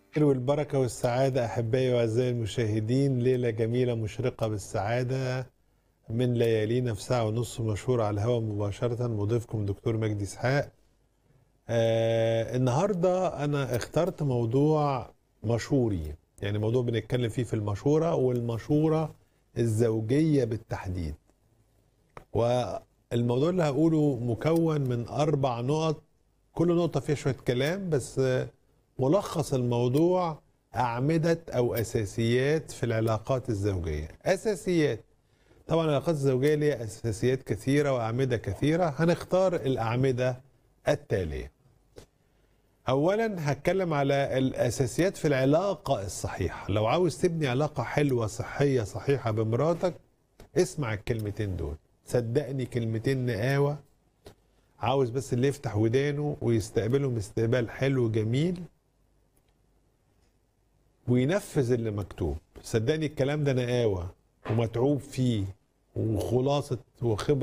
الخير والبركة والسعادة أحبائي وأعزائي المشاهدين ليلة جميلة مشرقة بالسعادة من ليالينا في ساعة ونص مشهورة على الهواء مباشرة مضيفكم دكتور مجدي إسحاق آه النهاردة أنا اخترت موضوع مشهوري يعني موضوع بنتكلم فيه في المشورة والمشورة الزوجية بالتحديد والموضوع اللي هقوله مكون من أربع نقط كل نقطة فيها شوية كلام بس آه، ملخص الموضوع أعمدة أو أساسيات في العلاقات الزوجية أساسيات طبعا العلاقات الزوجية ليها أساسيات كثيرة وأعمدة كثيرة هنختار الأعمدة التالية أولا هتكلم على الأساسيات في العلاقة الصحيحة لو عاوز تبني علاقة حلوة صحية صحيحة بمراتك اسمع الكلمتين دول صدقني كلمتين نقاوة عاوز بس اللي يفتح ودانه ويستقبلهم استقبال حلو جميل وينفذ اللي مكتوب صدقني الكلام ده نقاوة ومتعوب فيه وخلاصة وخبرة